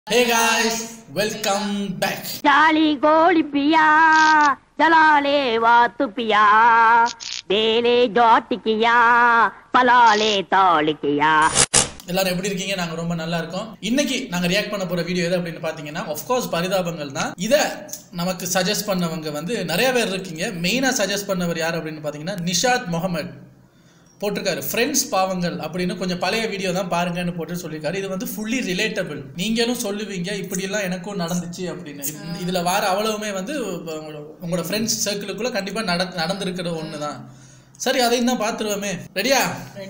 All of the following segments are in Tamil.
ஹே காய்ஸ் வெல்கம் பேக் ಜಾಲಿ ಗೋಳಿ ಪಿಯಾ ಜಲಾಲೆ ವಾತು ಪಿಯಾ ಬೇಲೆ ಜೋಟಿಕಿಯಾ ಪಲಾಲೆ ತಾಳಿಕಿಯಾ எல்லாரும் எப்படி இருக்கீங்க நாங்க ரொம்ப நல்லா இருக்கோம் இன்னைக்கு நாங்க ரியாக்ட் பண்ண போற வீடியோ எது அப்படின்னு பாத்தீங்கன்னா கோர்ஸ் பரிதாபங்கள் தான் இத நமக்கு சஜஸ்ட் பண்ணவங்க வந்து நிறைய பேர் இருக்கீங்க மெயினா சஜஸ்ட் பண்ணவர் யார் அப்படின்னு பாத்தீங்கன்னா நிஷாத் முகமது போட்டிருக்காரு ஃப்ரெண்ட்ஸ் பாவங்கள் அப்படின்னு கொஞ்சம் பழைய வீடியோ தான் பாருங்கன்னு போட்டு சொல்லியிருக்காரு இது வந்து ஃபுல்லி ரிலேட்டபிள் நீங்களும் சொல்லுவீங்க இப்படியெல்லாம் எனக்கும் நடந்துச்சு அப்படின்னு இது- இதுல வார அவ்வளவுமே வந்து உங்களோட- உங்களோட ஃப்ரெண்ட்ஸ் சர்க்கிளுக்குள்ள கண்டிப்பா நட நடந்திருக்கிற ஒன்று தான் சரி அதையும் தான் பார்த்துருவோமே ரெடியா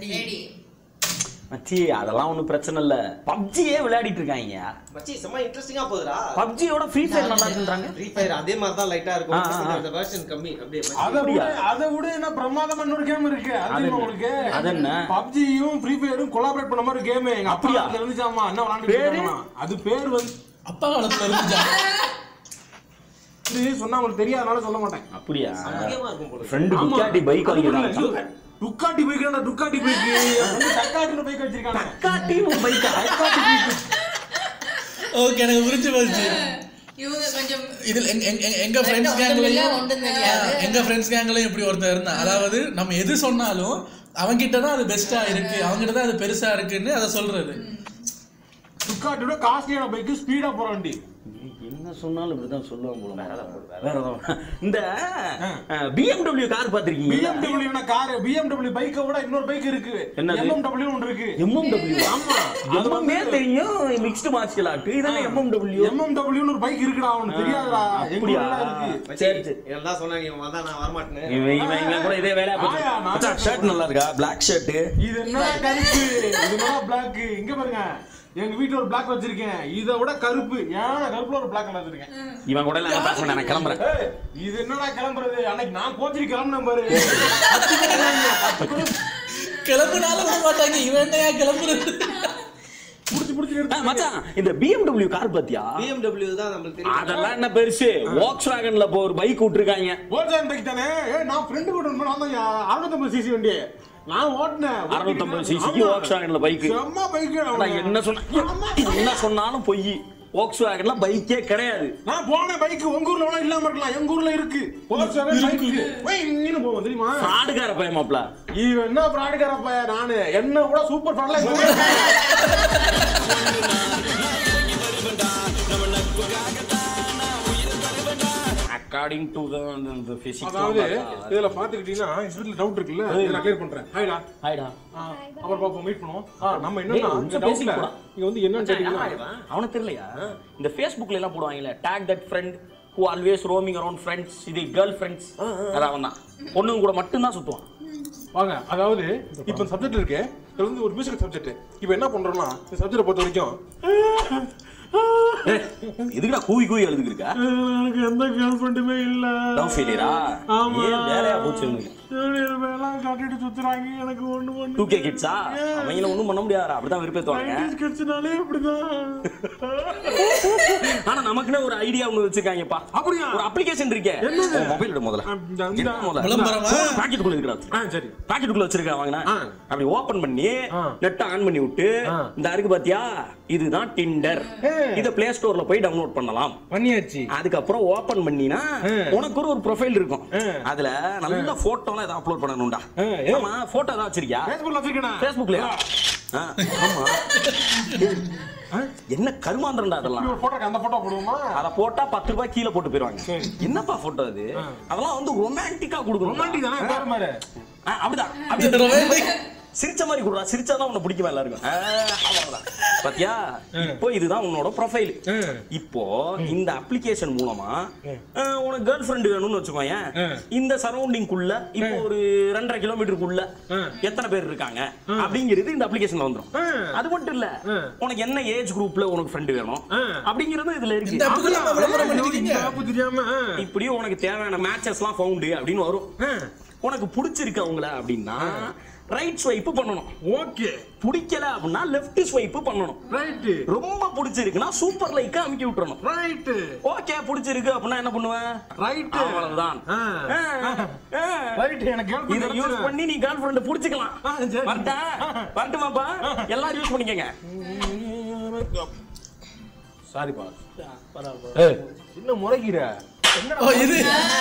மச்சி அதெல்லாம் ஒண்ணும் பிரச்சனை இல்ல பப்ஜியே விளையாடிட்டு இருக்காங்க மச்சி செம்ம இன்ட்ரெஸ்டிங்கா போகுதுடா பப்ஜியோட ஃப்ரீ ஃபயர் நல்லா இருக்குன்றாங்க ஃப்ரீ ஃபயர் அதே மாதிரி தான் லைட்டா ஆ, ஆ, இருக்கும் ஆ. இந்த வெர்ஷன் கம்மி அப்படியே மச்சி. அதை விட அதை விட என்ன பிரமாதமா இன்னொரு கேம் இருக்கு அது அது தெரியுமா என்ன? உங்களுக்கு அது என்ன? பப்ஜியும் ஃப்ரீ ஃபயரும் கொலாபரேட் பண்ண மாதிரி கேம் எங்க அப்பா அப்படியா? காலத்துல இருந்துச்சாமா என்ன விளையாண்டுட்டு பேரு? இருக்காங்களாம். அது பேர் வந்து அப்பா காலத்துல இருந்துச்சா இது சொன்னா உங்களுக்கு தெரியாதனால சொல்ல மாட்டேன் அப்படியா அதிகமா இருக்கும் போல ஃப்ரெண்டு டுக்காட்டி பைக் வாங்கிருக்காங்க டுக்காட்டி பைக் டுக்காட்டி பைக் டக்காட்டில பைக் வச்சிருக்காங்க டுக்காட்டி பைக்கா டக்காட்டி பைக் ஓகே எனக்கு புரிஞ்சு போச்சு இவங்க கொஞ்சம் இதில் எங்க- எங்க- எங்க- எங்க ஃப்ரெண்ட்ஸ் ஒண்ணும் இல்ல, கேங்லயும் ஒண்ணும் தெரியாது. எங்க ஃப்ரெண்ட்ஸ் கேங்லயும் இப்படி ஒருத்தர் இருந்தான் அதாவது நம்ம எது சொன்னாலும் அவங்கிட்ட தான் அது பெஸ்டா இருக்கு அவங்கிட்ட தான் அது பெருசா இருக்குன்னு அதை சொல்றது டுக்காட்டியோட காஸ்ட்லியான பைக் ஸ்பீடா போற வண்டி என்ன சொன்னாலும் இப்படிதான் சொல்லுவாங்க போல வேற ஏதாவது இந்த பிஎம்டபிள்யூ கார் பாத்திருக்கீங்க பிஎம்டபிள்யூ கார் பிஎம்டபிள்யூ பைக்கை விட இன்னொரு பைக் இருக்கு என்னது? எம்எம்டபிள்யூ ஒன்று இருக்கு எம்எம்டபிள்யூ ஆமா எதுவுமே தெரியும் மிக்ஸ்டு மார்ஷியல் ஆர்ட் இதெல்லாம் எம்எம்டபிள்யூ எம்எம்டபிள்யூன்னு ஒரு பைக் இருக்குடா அவனுக்கு தெரியாதுடா எங்க அப்படியா ஊர்ல இருக்கு மச்சி, சரி, சரி. எல்லாம் சொன்னாங்க இவன் வந்தா நான் வரமாட்டேன்னு இவன் இவன் இவன் கூட இதே வேலையா போச்சு ஆயா, நான் மச்சான், ஷர்ட் நல்லா இருக்கா பிளாக் ஷர்ட் இது என்ன கருப்பு இது என்ன பிளாக் இங்க பாருங்க எங்க வீட்ல ஒரு பிளாக் வச்சிருக்கேன் இதை விட கருப்பு ஏன் கருப்புல ஒரு பிளாக் கலர் வச்சிருக்கேன் இவன் கூட எல்லாம் பேச மாட்டேன் நான் கிளம்புறேன் ஏய், இது என்னடா கிளம்புறது அன்னைக்கு நான் கோச்சிரி கிளம்புனேன் பாரு கிளம்புனால வர மாட்டாங்க இவன் என்னையா கிளம்புறது புடிச்சு புடிச்சு ஆ, எடுத்து மச்சான் இந்த பிஎம்டபிள்யூ கார் பாத்தியா BMW தான் நம்மளுக்கு தெரியும் அதெல்லாம் என்ன பெருசு வாக்ஸ் வேகன்ல இப்போ ஒரு பைக் விட்டுருக்காங்க ஓட்சான் பைக் தானே ஏய் நான் ஃப்ரெண்டு கூட இருந்தேன் நான் தான் அறுநூத்தம்பது சிசி வண்டி நான் ஓட்டினேன் அறுநூத்தம்பது சிசிக்கு வாக்ஸ் வேகன்ல பைக் செம்ம பைக் என்ன சொன்ன என்ன சொன்னாலும் பொய் வாக்ஸ் வேகன்ல பைக்கே கிடையாது நான் போன பைக் உங்க ஊர்ல வேணா இல்லாம இருக்கலாம் எங்க ஊர்ல இருக்கு ஓட்சான் பைக் போய் இங்கன்னு போவோம் தெரியுமா ஃப்ராடுகார பயமாப்ல இவன் என்ன பிராடுக்கார பையன் நானு என்ன கூட சூப்பர் ஃப்ராட்ல அக்கார்டிங் டு த பிசிக்ஸ் அதாவது இதுல பாத்துக்கிட்டீங்கன்னா இதுல டவுட் இருக்குல்ல இதை நான் கிளியர் பண்றேன் ஹாய்டா ஹாய்டா அப்புறம் பாப்போம் மீட் பண்ணுவோம் ஆ, நம்ம என்னன்னா ஏய், இந்த கொஞ்சம் டவுட்ல பேசிக்கலாம். இங்க வந்து என்னன்னு கேட்டீங்கன்னா அவனுக்கு தெரியலையா இந்த ஃபேஸ்புக்ல எல்லாம் போடுவாங்கல்ல tag that friend who always roaming around friends இது கேர்ள் ஃப்ரெண்ட்ஸ் அது அவன் தான் பொண்ணுங்க கூட மட்டும்தான் சுத்துவான் வாங்க அதாவது இப்போ இந்த சப்ஜெக்ட் இருக்கு இது வந்து ஒரு மியூசிக்கல் சப்ஜெக்ட் இப்போ என்ன பண்றோம்னா இந்த சப்ஜெக்ட் பொறுத்த வரைக்கும் ஏய், எதுக்குடா கூவி கூவி எழுதுக்கு இருக்க எனக்கு எந்த கேர்ள் ஃப்ரெண்டுமே இல்ல லவ் ஃபெயிலியரா ஆமா. ஏன் வேலையா போச்சு உனக்கு எல்லாம் காட்டிட்டு சுத்துறாங்க எனக்கு ஒண்ணு ஒண்ணு டூ கே கிட்ஸா அவங்கள ஒன்றும் பண்ண முடியாதா அப்படிதான் விருப்பத்துவாங்க கிடைச்சனாலே அப்படிதான் ஆனா நமக்குன்னு ஒரு ஐடியா ஒன்று வச்சிருக்காங்கப்பா அப்படியா? ஒரு அப்ளிகேஷன் இருக்கே மொபைல் எடு முதல்ல இந்த- இந்த- என்ன முதல்ல விளம்பரமா? பாக்கெட்டுக்குள்ள இருக்கிறா ஆ சரி பாக்கெட்டுக்குள்ள வச்சிருக்கா வாங்கினா ஆ. அப்படி ஓபன் பண்ணி ஆ. நெட் ஆன் பண்ணி விட்டு ஆ. இந்த இருக்கு பாத்தியா இதுதான் டிண்டர் இத பிளே ஸ்டோர்ல போய் டவுன்லோட் பண்ணலாம் பண்ணியாச்சு அதுக்கப்புறம் ஓபன் பண்ணினா ஆ. உனக்கு ஒரு ஒரு ப்ரொஃபைல் இருக்கும் ஆ. அதுல நல்ல போட்டோலாம் ஏதாவது அப்லோட் பண்ணணும்டா ஆ, ஏ. ஆமா போட்டோ ஏதாவது வச்சிருக்கியா ஃபேஸ்புக்ல வச்சிருக்கேன் ஃபேஸ்புக்லயா ஆ, ஆமா என்ன கருமாந்திரம்டா அதெல்லாம் ஒரு போட்டோ அந்த போட்டோ போடுவோமா அத போட்டா பத்து ரூபாய் கீழே போட்டு போயிருவாங்க சரி. என்னப்பா போட்டோ அது அதெல்லாம் வந்து ரொமான்டிக்கா கொடுக்கணும் ரொமான்டிக் தானே பாரு பாரு ஆ, அப்படிதான் அப்படியே romantic. சிரிச்ச மாதிரி கொடுறா சிரிச்சாதான் உன்னை பிடிக்குமா எல்லாருக்கும் ஆ, அவ்வளவுதான். பாத்தியா இப்போ இதுதான் உன்னோட ப்ரொஃபைல் ம். இப்போ இந்த அப்ளிகேஷன் மூலமா ஆ, உனக்கு கேர்ள் ஃப்ரெண்டு வேணும்னு வச்சுக்கோயேன் ம். இந்த சரௌண்டிங்குள்ள இப்போ ஒரு ரெண்டரை கிலோமீட்டருக்குள்ள ம். எத்தனை பேர் இருக்காங்க அப்படிங்கிறது இந்த அப்ளிகேஷன்ல வந்துரும் ம். அது மட்டும் இல்ல ம். உனக்கு என்ன ஏஜ் குரூப்ல உனக்கு ஃப்ரெண்டு வேணும் ம். அப்படிங்கிறது இதுல இந்த இருக்கு ஆப்புக்கு நம்ம விளம்பரம் பண்ணிருக்கீங்க இந்த ஆப்பு தெரியாம ஆ. இப்படி உனக்கு தேவையான மேட்சஸ்லாம் ஃபவுண்டு அப்படின்னு வரும் ஆ. உனக்கு பிடிச்சிருக்கு அவங்கள அப்படின்னா ரைட் ஸ்வைப் பண்ணணும் ஓகே பிடிக்கல அப்படின்னா லெஃப்ட் ஸ்வைப் பண்ணணும் ரைட்டு ரொம்ப பிடிச்சிருக்குன்னா சூப்பர் லைக் அமுக்கி விட்டுறணும் ரைட்டு ஓகே பிடிச்சிருக்கு அப்படின்னா என்ன பண்ணுவேன் ரைட் அவ்வளவுதான் ஆ. ஆ, ஆ. ரைட் எனக்கு கேர்ள் இதை யூஸ் பண்ணி நீ கேர்ள் ஃப்ரெண்ட் பிடிச்சிக்கலாம் ஆ, சரி. வரட்டா வரட்டுமாப்பா எல்லாரும் யூஸ் பண்ணிக்கங்க சாரிப்பா ஏய் என்ன முறைக்கிற ஓ இது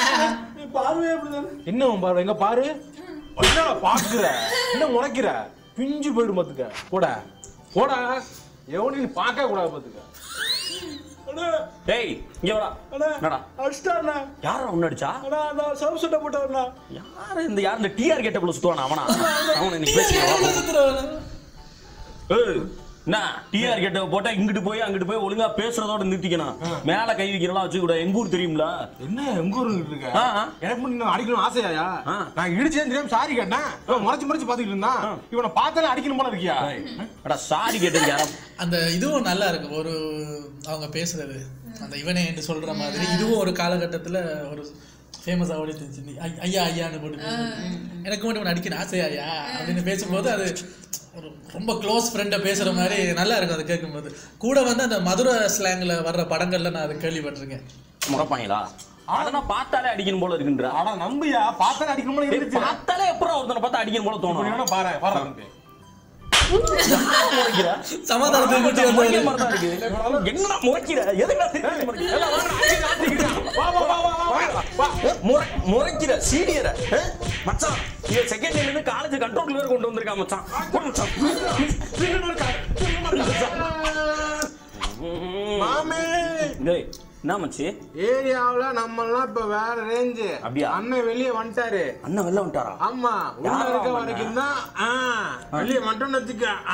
என்ன உன் பார்வை எங்க பாரு என்னடா பாக்குற என்ன முறைக்கிற பிஞ்சு போயிடும் பாத்துக்க போடா போடா எவனையும் நீ பார்க்க கூடாது பாத்துக்க டேய் இங்க வாடா என்னடா அடிச்சிட்டாண்ணா யாரா உன்ன அடிச்சா அண்ணா நான் சவு சட்டை போட்டவண்ணா யாரு இந்த யார் இந்த டிஆர் கேட்டக்குள்ள சுத்துவானா அவனா அவனை நீ பேசிக்கலாம் சுத்துறவன. ஏய் என்ன டிஆர் கேட்ட போட்டா இங்கிட்டு போய் அங்கிட்டு போய் ஒழுங்கா பேசுறதோட நிறுத்திக்கணும் மேல கை வைக்கிறலாம் வச்சு கூட எங்க ஊர் தெரியும்ல என்ன எங்க ஊருக்கு இருக்க ஆ, ஆ. எனக்கு மட்டும் இன்னும் அடிக்கணும் ஆசையாயா ஆ. நான் இடிச்சேன் தெரியாம சாரி கேட்டேன் இவன் முறைச்சு முறைச்சு பாத்துக்கிட்டு இருந்தான் இவனை பார்த்தாலே அடிக்கணும் போல இருக்கியா ஏய், அடா சாரி கேட்டது யாரா அந்த இதுவும் நல்லா இருக்கு ஒரு அவங்க பேசுறது அந்த இவனே என்று சொல்ற மாதிரி இதுவும் ஒரு காலகட்டத்துல ஒரு ஃபேமஸா ஓடி இருந்துச்சு நீ ஐ- ஐயா ஐயான்னு போட்டு பேசுறது. எனக்கு மட்டும் இவனை அடிக்கணும் ஆசையா ஐயா அப்படின்னு பேசும்போது அது ஒரு ரொம்ப க்ளோஸ் ஃப்ரெண்டை பேசுற மாதிரி நல்லா இருக்கும் அதை கேட்கும்போது கூட வந்து அந்த மதுரை ஸ்லாங்ல வர்ற படங்கள்ல நான் அதை கேள்விப்பட்டிருக்கேன் முறைப்பாங்களா அதெல்லாம் பார்த்தாலே அடிக்கணும் போல இருக்குன்றா ஆனா நம்பியா பார்த்தாலே அடிக்கணும் போல டேய், இருந்துச்சு பார்த்தாலே எப்பறம் ஒருத்தனை பார்த்தா அடிக்கணும் போல இப்ப நீ தோணும் வேணா பாரு பாரு முறைக்கிற சமாதானத்தை கூட்டி முறைக்கிற வந்து மாதிரி தான் இருக்கு என்னடா முறைக்கிற எதுக்குடா திருப்பி முறைக்கிற எல்லாம் வாங்கடா, அடிச்சு ஆட்டிக்கிறியா? வா வா வா வா வா வா முறை முறைக்கிற சீனியர மச்சான் இவன் செகண்ட் இயர்ல காலேஜ் கண்ட்ரோல் வேற கொண்டு வந்திருக்கான் மச்சான் போ மச்சான் மாமே டேய் என்ன மச்சி ஏரியாவுல நம்ம எல்லாம் இப்ப வேற ரேஞ்சு அப்படியா? அண்ணன் வெளியே வந்துட்டாரு அண்ணன் வெளில வந்துட்டாரா ஆமா உள்ள யாரா இருக்க அவன்? வரைக்கும் தான் வெளியே மட்டும் வச்சுக்க ஆ.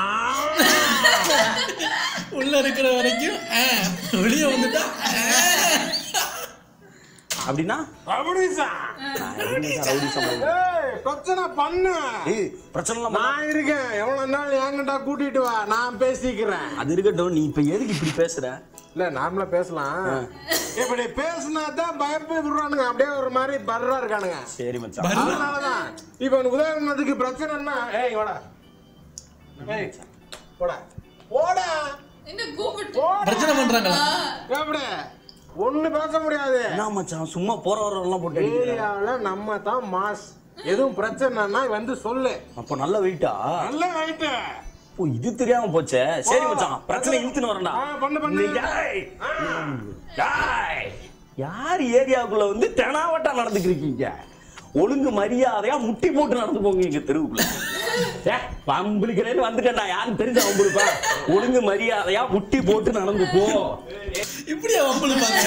உள்ள இருக்கிற வரைக்கும் ஆ, வெளியே வந்துட்டா ஆ. அப்படின்னா ரவுடிசா. நான் எப்படின்னு சார் ரவுடிசம் பண்ணேன். ஏய், பிரச்சனை பண்ணு ஏய் பிரச்சனை இல்லாம நான் இருக்கேன் எவ்வளவு நாள் என்கிட்ட கூட்டிட்டு வா நான் பேசிக்கிறேன் அது இருக்கட்டும் நீ இப்ப எதுக்கு இப்படி பேசுற இல்ல நார்மலா பேசலாம் இப்படி பேசினா தான் பயப்பே விடுறானுங்க அப்படியே ஒரு மாதிரி பர்ரா இருக்கானுங்க சரி மச்சான் அதனாலதான் இப்ப உனக்கு உதாரணத்துக்கு பிரச்சனைன்னா ஏய் வாடா ஏய் போடா போடா என்ன கூப்பிட்டு பிரச்சனை பண்றாங்களா எப்படி ஒண்ணு பேச முடியாது என்ன மச்சான் சும்மா போற வரலாம் போட்டு அடிக்கிற ஏரியாவுல நம்ம தான் மாஸ் எதுவும் பிரச்சனைனா வந்து சொல்லு அப்ப நல்ல வெயிட்டா நல்ல ரைட்டு ஓ இது தெரியாம போச்சே சரி மச்சான் பிரச்சனை இழுத்துன்னு வரேன்டா ஆ, பண்ணு, பண்ணு. நீ டேய். டேய். யார் ஏரியாவுக்குள்ள வந்து தெனாவட்டா நடந்துக்கிறீங்க ஒழுங்கு மரியாதையா முட்டி போட்டு நடந்து போங்க எங்க தெருவுக்குள்ள ஏ, வம்பிழுக்கிறேன்னு வந்துட்டேன்டா யாரும் தெரிஞ்ச வம்பிழுப்பா ஒழுங்கு மரியாதையா முட்டி போட்டு நடந்து போ இப்படியா வம்பிழுப்பாங்க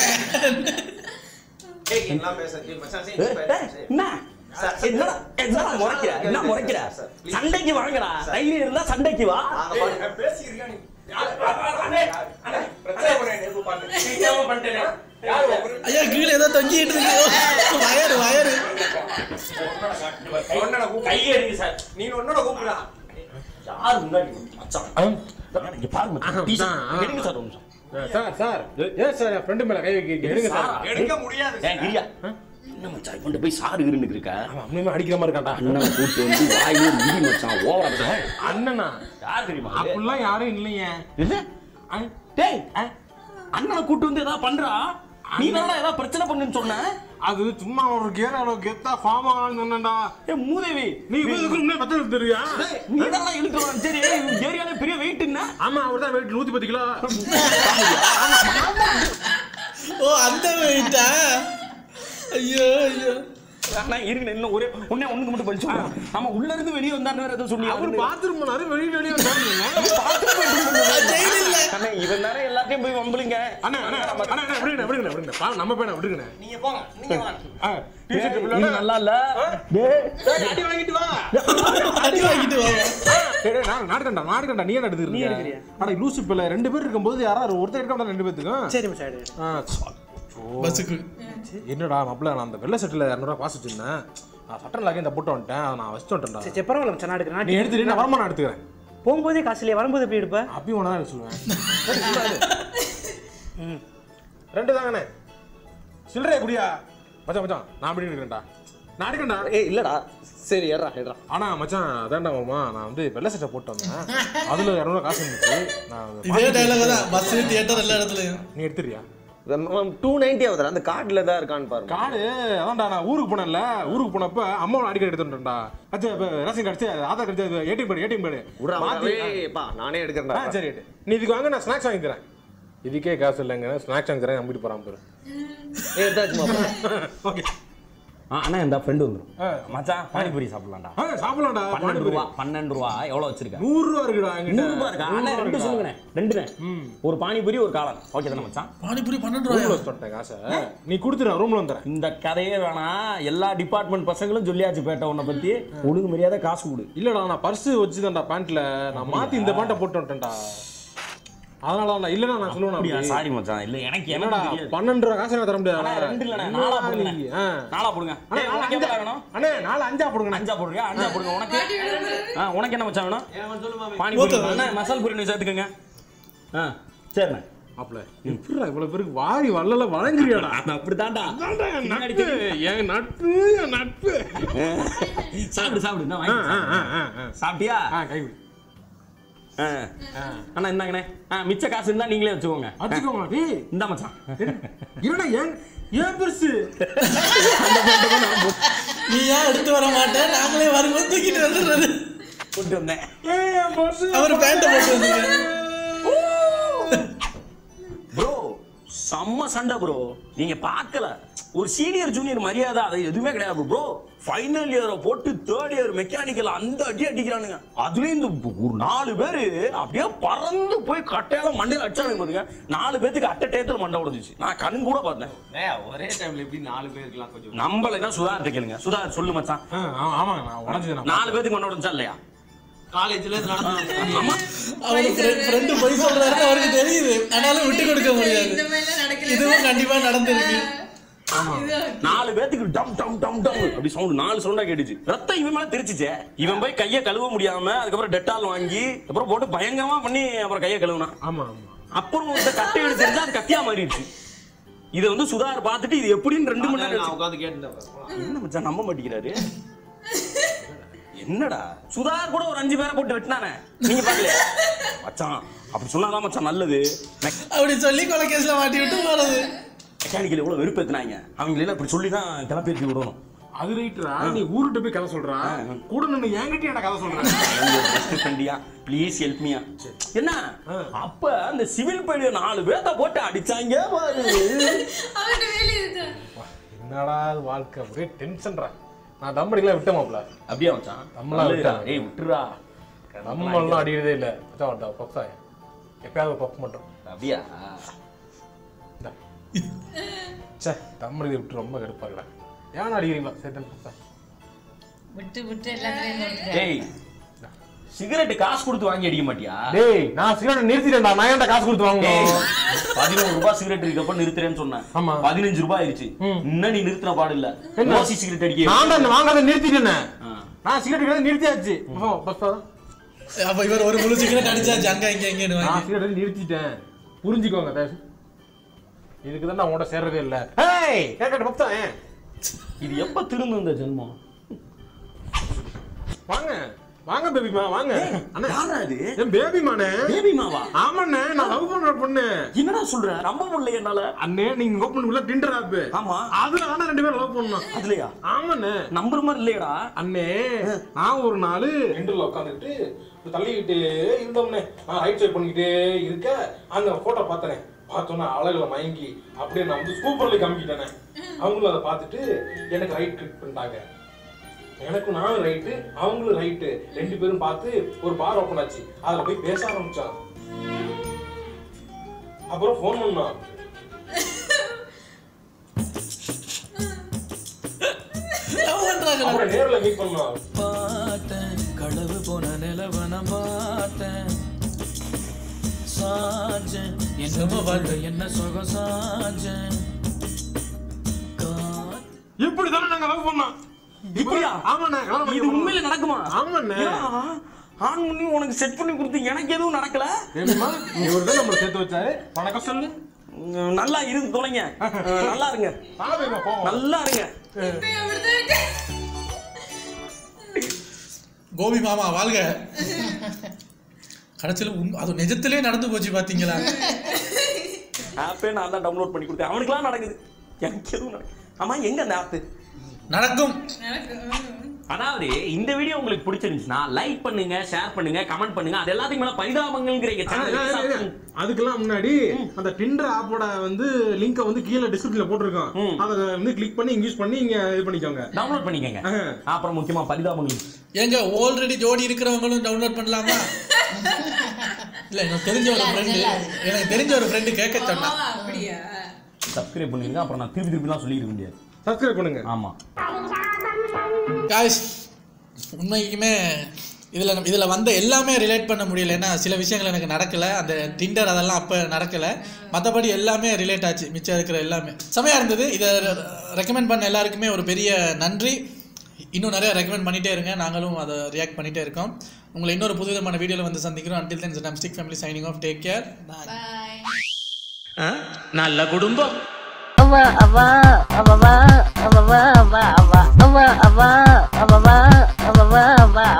ஏய் எல்லாம் பேச ஏய் மச்சான் சரி ஏய், ஏய், என்ன என்னடா என்னடா முறைக்கிற என்ன முறைக்கிற சண்டைக்கு வாங்கடா தைரியம் இருந்தா சண்டைக்கு வா பேசிக்கிறியா நீ அண்ணே அண்ணே பிரச்சனை பண்ணேன் எதுவும் பண்ணு தெரியாம பண்ணிட்டேனே யாரு உன் ஐயா கீழே ஏதோ தொங்கிட்டு இருக்கு வயறு வயறு ஒன்னட கூப்பிடு கையை அடிங்க சார் நீ ஒன்னட கூப்பிடுடா யார் முன்னாடி மச்சான் இங்க பாருங்க மச்சான். டீசல். எடுங்க சார் ஒரு நிமிஷம். சார் சார் ஏன் சார் என் ஃப்ரெண்டு மேல கை வைக்க எடுங்க சார் சாரா? எடுக்க முடியாது ஏய், இருயா. என்ன மச்சான் இவன்ட்ட போய் சாரு இருன்னு இருக்க அவன் அண்ணனுமே அடிக்கிற மாதிரி இருக்கான்டா அண்ணன் கூட்டு வந்து வாயிலே மிதி மச்சான் ஓவரா பேசுற. அண்ணனா யார் தெரியுமா அது? அப்படிலாம் யாரும் இல்லையே என்ன? டேய் அண்ணனை கூட்டு வந்து ஏதாவது பண்றா நீ தானடா ஏதாவது பிரச்சனை பண்ணுன்னு சொன்ன அது சும்மா ஒரு கேரளோ கெத்தா ஃபார்ம் ஆகணும்னு சொன்னேன்டா ஏ மூதேவி நீ இதுக்கு முன்னாடி பத்து தெரியா நீ தானடா இழுத்து சரி ஏரியால பெரிய வெயிட் என்ன ஆமா அவர் தான் வெயிட் நூத்தி பத்து கிலோ ஓ அந்த வெயிட்டா ஐயோ ஐயோ அண்ணா இருங்க இன்னும் ஒரே ஒண்ணே ஒண்ணுக்கு மட்டும் படிச்சு ஆமா உள்ள இருந்து வெளிய வந்தாருன்னு வேற ஏதோ சொன்னீங்க அவர் அவரு பாத்ரூம் போனாரு வெளியே வெளியே வந்தாருங்க ஜெயில் இல்ல அண்ணா இவன் தானே எல்லாத்தையும் போய் வம்புலுங்க அண்ணா அண்ணா அண்ணா அண்ணா விடுங்க விடுங்க விடுங்க பா நம்ம பையனை விடுங்க நீங்க போங்க நீங்க வாங்க டிஷர்ட் இது நல்லா இல்ல டேய் அடி வாங்கிட்டு வா அடி வாங்கிட்டு வா டேய், டேய், நான் நாடுகண்டா நாடுகண்டா நீ என்ன எடுத்துக்கிறீங்க நீ எடுக்கிறியா அட லூசு பிள்ளை ரெண்டு பேர் இருக்கும்போது யாராவது ஒருத்தர் இருக்காம ரெண்டு பேத்துக்கும் சரி மச்சாடு ஆ, பஸ்ஸுக்கு என்னடா மாப்பிள்ள நான் அந்த வெள்ளை சட்டில் இரநூறுவா காசு வச்சிருந்தேன் நான் சட்டம் லாக்கி இந்த போட்டு வந்துட்டேன் அதை நான் வச்சுட்டு வந்துட்டேன்டா சரி பரவாயில்ல மச்சான் நான் எடுக்கிறேன் நீ நான் எடுத்துட்டு நான் வரமா நான் எடுத்துக்கிறேன் போகும்போதே காசு இல்லையா வரும்போது எப்படி எடுப்ப அப்பயும் ஒன்றா தான் சொல்லுவேன் சரி, சும்மா இரு. ரெண்டு தாங்கண்ணே சில்லறையா குடியா மச்சான் மச்சான் நான் அப்படி எடுக்கிறேன்டா நான் எடுக்கிறேன்டா ஏய் இல்லடா சரி ஏறா ஏறா ஆனா மச்சான் அதான்டா மாமா நான் வந்து வெள்ளை சட்டை போட்டு வந்தேன் அதுல இரநூறுவா காசு இருந்துச்சு நான் அதை இதே டைலாக் தான் பஸ் தியேட்டர் எல்லா இடத்துலயும் நீ எடுத்துறியா டூ நைன்டி ஆகுதுடா அந்த கார்டுல தான் இருக்கான்னு பாருங்க கார்டு அதான்டா நான் ஊருக்கு போனேன்ல ஊருக்கு போனப்ப அம்மாவோட அடிக்கடி எடுத்துட்டேன்டா அச்சா இப்போ ரேஷன் கார்டு சரி, Aadhaar card ATM card ATM card விட்றா மாத்தி பா நானே ஆ எடுக்கிறேன்டா சரி எடு. நீ இதுக்கு வாங்க நான் ஸ்நாக்ஸ் வாங்கி தரேன் இதுக்கே காசு இல்லைங்க ஸ்நாக்ஸ் வாங்கி தரேன் நம்பிட்டு போறான் பாரு ஏ எடுத்தாச்சு ஓகே ஆ அண்ணா இந்த ஃப்ரெண்டு வந்துடும் ஆ. மச்சான் பானிபூரி சாப்பிடலாம்டா ஆ சாப்பிடலாம்டா பன்னெண்டு ரூபா பன்னெண்டு ரூபா எவ்வளோ வச்சிருக்க நூறு ரூபா இருக்குடா என்கிட்ட நூறு ரூபா இருக்கா அண்ணா ரெண்டு இருக்குடா. சொல்லுங்கண்ணே ரெண்டுண்ணே ஒரு பானிபூரி ஒரு காளான் ஓகே தானே மச்சான் பானிபூரி பன்னெண்டு ரூம்ல ரூபாயா வச்சு வந்துட்டேன் காசை நீ கொடுத்துரு ரூம்ல வந்துடுறேன் இந்த கதையே வேணாம் எல்லா டிபார்ட்மெண்ட் பசங்களும் சொல்லியாச்சு பேட்ட உன்னை பத்தி ஒழுங்கு மரியாதை காசு கொடு இல்லடா நான் பர்ஸ் வச்சுதான்டா பேண்ட்ல நான் மாத்தி இந்த பேண்ட்டை போட்டு வந்துட்டேன்டா அதனால நான் இல்லனா நான் சொல்லுவேன் அப்படியா அப்படி. சாரி மச்சான் இல்ல எனக்கு என்னடா என்னடா தெரியாது பன்னெண்டு ரூபா காசு எனக்கு தர முடியாது அண்ணா, ரெண்டு இல்லண்ணே நாலா போடுங்க நாலா போடுங்க அண்ணா, ஏய், நாலு உனக்கு அஞ்சா எவ்வளவு வேணும் அண்ணே நாலு அஞ்சா போடுங்க அஞ்சா போடுங்க அஞ்சா போடுங்க உனக்கு ஆ உனக்கு என்ன மச்சான் வேணும் பானி ஓகே. அண்ணா மசால் பூரி ஒண்ணு சேர்த்துக்கங்க ஆ சரிண்ணே மாப்பிள எப்படிடா இவ்வளவு பேருக்கு வாரி வள்ளல வழங்குறியாடா அப்படித்தான்டா பின்னாடி நட்பு, என் நட்பு என் நட்பு சாப்பிடு சாப்பிடு நான் ஆ, வாங்கி ஆ, ஆ, ஆ, ஆ. சாப்பிட்டியா ஆ, கைவிடு ஆ. அண்ணா இந்தாங்கண்ணே ஆ மிச்ச காசு இருந்தா நீங்களே வச்சுக்கோங்க வச்சுக்கோங்க டேய் இந்த மச்சான் என்னடா ஏன் ஏன் பெருசு நீ ஏன் எடுத்து வர மாட்டேன் நாங்களே வரும்போது தூக்கிட்டு வந்துடுறது கொண்டு வந்தேன் ஏன் என் பர்ஸ் அவர் பேண்ட்டை போட்டு வந்தீங்க ப்ரோ செம்ம சண்டை ப்ரோ நீங்க பார்க்கல ஒரு சீனியர் ஜூனியர் மரியாதை அது எதுவுமே கிடையாது ப்ரோ ஃபைனல் இயரை போட்டு தேர்ட் இயர் மெக்கானிக்கல் அந்த அடி அடிக்கிறானுங்க அதுலயும் இந்த ஒரு நாலு பேரு அப்படியே பறந்து போய் கட்டையால மண்டையில அடிச்சானுங்க பாருங்க நாலு பேத்துக்கு அட்ட டயத்துல மண்டை உடைஞ்சிச்சு நான் கண் கூட பார்த்தேன் ஒரே டைம்ல எப்படி நாலு பேர் இருக்கலாம் கொஞ்சம் நம்மள சுதார்ட்ட கேளுங்க சுதார் சொல்லு மச்சான் ஆ, ஆ, ஆமாங்க நான் உடஞ்சது நான் நாலு பேத்துக்கு மண்டை உடைஞ்சா இல்லையா காலேஜ்ல நடந்து ஆமா அவர் ஃப்ரெண்டு போய் சொல்றாருன்னு அவருக்கு தெரியுது ஆனாலும் விட்டு கொடுக்க முடியாது இந்த மாதிரிலாம் நடக்கல இதுவும் கண்டிப்பா நடந்திருக்கு நாலு பேத்துக்கு டம் டம் டம் டம் அப்படி சவுண்ட் நாலு சவுண்டா கேட்டுச்சு ரத்தம் இவன் மேல தெரிச்சுச்சே இவன் போய் கையை கழுவ முடியாம அதுக்கப்புறம் டெட்டால் வாங்கி அப்புறம் போட்டு பயங்கரமா பண்ணி அப்புறம் கையை கழுவுனான் ஆமா ஆமா அப்புறம் இந்த கட்டை எடுத்து தெரிஞ்சா அது கத்தியா மாறிடுச்சு இதை வந்து சுதார் பார்த்துட்டு இது எப்படின்னு ரெண்டு மணி நேரம் நான் கழிச்சு- உட்காந்து கேட்டு என்ன மச்சான் நம்ப மாட்டேங்கிறாரு என்னடா சுதார் கூட ஒரு அஞ்சு பேரை போட்டு வெட்டினானே நீங்க பாக்கலையா மச்சான் அப்படி சொன்னாதான் மச்சான் நல்லது அப்படி சொல்லி கொலை கேஸ்ல மாட்டி விட்டு போறது மெக்கானிக்கல் எவ்வளவு வெறுப்பேத்தினாங்க அவங்க எல்லாம் இப்படி சொல்லி தான் கிளப்பி விடணும் அது ரைட்ரா நீ ஊருட்ட போய் கதை சொல்றா கூட நின்னு என்கிட்ட என்ன கதை சொல்ற பெஸ்ட் ஃப்ரெண்டியா ப்ளீஸ் ஹெல்ப் மீயா என்ன அப்ப அந்த சிவில் பையன் நாலு பேர்த்த போட்டு அடிச்சாங்க பாரு அவன் வேலை இதுதான் என்னடா இது வாழ்க்கை ஒரே டென்ஷன்ரா நான் தம்படிலாம் விட்ட மாப்ள அப்படியே மச்சான் நம்மளா நல்லதுடா. விட்டா. ஏய் விட்டுறா நம்மளாம் அடிக்கிறதே இல்ல மச்சான் வந்தா பப்ஸா எப்பயாவது ஒரு பப் மட்டும் அப்படியா இந்தா. ச்சே தம்படி விட்டு ரொம்ப கடுப்பா இருக்கா ஏன் அடிக்கிறீங்களா சேட்டன் பப்ஸா விட்டு விட்டு எல்லாத்துலயும் நோட்டு டேய் சிகரெட் காசு கொடுத்து வாங்கி அடிக்க மாட்டியா டேய் நான் சிகரெட் நிறுத்திட்டேன்டா நான் ஏன்டா காசு கொடுத்து டேய், வாங்கணும் பதினோரு ரூபாய் சிகரெட் இருக்கப்ப நிறுத்துறேன்னு சொன்னேன் ஆமா. பதினஞ்சு ரூபாய் ஆயிடுச்சு இன்னும் நீ நிறுத்தின பாடு இல்ல என்ன? ஓசி சிகரெட் அடிக்க நான் தான் வாங்காத நிறுத்திட்டேனே ஆ. நான் சிகரெட் கிடையாது நிறுத்தியாச்சு பஸ்ஸா அப்ப இவர் ஒரு முழு சிக்கன் அடிச்சாச்சு அங்க இங்க இங்கன்னு நான் வாங்கி சிகரெட் நிறுத்திட்டேன் புரிஞ்சுக்கோங்க தயவு செஞ்சு. இதுக்கு தான் நான் உன்கிட்ட சேர்றதே இல்ல ஏய் கேட்கட்ட பப்ஸா ஏன் இது எப்ப திரும்ப இந்த ஜென்மம் வாங்க வாங்க பேபிமா வாங்க அண்ணா யாரா இது என் பேபிமானே பேபி மாவா ஆமாண்ணே நான் லவ் பண்ற பொண்ணு என்னடா சொல்ற நம்ப முடியல என்னால அண்ணே நீங்க ஓபன் பண்ணல டிண்டர் ஆப் ஆமா அதுல ஆனா ரெண்டு பேரும் லவ் பண்ணோம் அதுலயா ஆமாண்ணே நம்புற மாதிரி இல்லையடா அண்ணே நான் ஒரு நாள் டிண்டர்ல உட்காந்துக்கிட்டு தள்ளிக்கிட்டு இருந்தோம்னே நான் ரைட் சைட் பண்ணிக்கிட்டே இருக்க அங்க போட்டோ பார்த்தனே பார்த்தோன்னா அழகுல மயங்கி அப்படியே நான் வந்து சூப்பர்ல காமிக்கிட்டேனே அவங்களும் அதை பார்த்துட்டு எனக்கு ரைட் கிளிக் பண்ணிட்டாங்க எனக்கும் நானும் ரைட்டு அவங்களும் ரைட்டு ரெண்டு பேரும் பார்த்து ஒரு பார் ஓப்பன் ஆச்சு அதுல போய் பேச ஆரம்பிச்சான் அப்புறம் ஃபோன் பண்ணான் love பண்றாங்க அப்புறம் நேர்ல மீட் பண்ணான் பார்த்தேன் களவு போன நிலவன பார்த்தேன் சாஞ்சேன் என்ன செம பாட்டு. என்ன சுகம் சாஞ்சேன் இப்படி தானே நாங்க லவ் பண்ணோம் இப்படியா? ஆமாண்ணே கல்யாணம் இது பண்ணி உண்மையில நடக்குமா ஆமாண்ணே ஏன்னா, ஆண் பண்ணி உனக்கு செட் பண்ணி கொடுத்து எனக்கு எதுவும் நடக்கல ஏம்மா இவர் தான் நம்மளை சேர்த்து வச்சாரு வணக்கம் சொல்லு உம், நல்லா இருந்து தொலைங்க அஹ், நல்லா இருங்க வாங்க பேபிமா போவோம் நல்லா இருங்க இப்பயும் அப்படித்தான் இருக்கு கோபி மாமா வாழ்க கடைசியில் உண் அது நிஜத்திலே நடந்து போச்சு பாத்தீங்களா ஆப்பே நான் தான் டவுன்லோட் பண்ணி கொடுத்தேன் அவனுக்குலாம் நடக்குது எனக்கு எதுவும் நடக்குது ஆமா எங்க அந்த ஆப்பு நடக்கும் அதாவது இந்த வீடியோ உங்களுக்கு பிடிச்சிருந்துச்சுன்னா லைக் பண்ணுங்க ஷேர் பண்ணுங்க கமெண்ட் பண்ணுங்க அது எல்லாத்துக்கும் மேல பரிதாபங்கள்ங்கிற எங்க ஆ, ஆ, ஆ, ஆ. அதுக்கெல்லாம் முன்னாடி அந்த டிண்டர் ஆப்போட வந்து லிங்கை வந்து கீழே டிஸ்கிரிப்ஷன்ல போட்டிருக்கோம் அதை வந்து கிளிக் பண்ணி யூஸ் பண்ணி இங்க இது பண்ணிக்கோங்க டவுன்லோட் பண்ணிக்கங்க அப்புறம் முக்கியமா பரிதாபங்கள் ஏங்க ஆல்ரெடி ஜோடி இருக்கிறவங்களும் டவுன்லோட் பண்ணலாமா இல்ல எனக்கு தெரிஞ்ச ஒரு ஃப்ரெண்டு எனக்கு தெரிஞ்ச ஒரு ஃப்ரெண்டு கேட்க சொன்னா அப்படியா சப்ஸ்கிரைப் பண்ணுங்க அப்புறம் நான் திருப்பி திருப்பிலாம் சொல்லியிருக்க முடியாது சப்ஸ்கிரைப் பண்ணுங்க ஆமா காய்ஸ் உண்மைக்குமே இதில் இதில் வந்த எல்லாமே ரிலேட் பண்ண முடியல ஏன்னா சில விஷயங்கள் எனக்கு நடக்கலை அந்த டிண்டர் அதெல்லாம் அப்போ நடக்கலை மற்றபடி எல்லாமே ரிலேட் ஆச்சு மிச்சம் இருக்கிற எல்லாமே செமையாக இருந்தது இதை ரெக்கமெண்ட் பண்ண எல்லாருக்குமே ஒரு பெரிய நன்றி இன்னும் நிறைய ரெக்கமெண்ட் பண்ணிகிட்டே இருங்க நாங்களும் அதை ரியாக்ட் பண்ணிகிட்டே இருக்கோம் உங்களை இன்னொரு புதுவிதமான வீடியோவில் வந்து சந்திக்கிறோம் அண்டில் தென் நம் stick family signing off take care bye நல்ல குடும்பம் அவா அவா அவவா அவவா அவா அவா அவா அவா அவவா அவவா அவா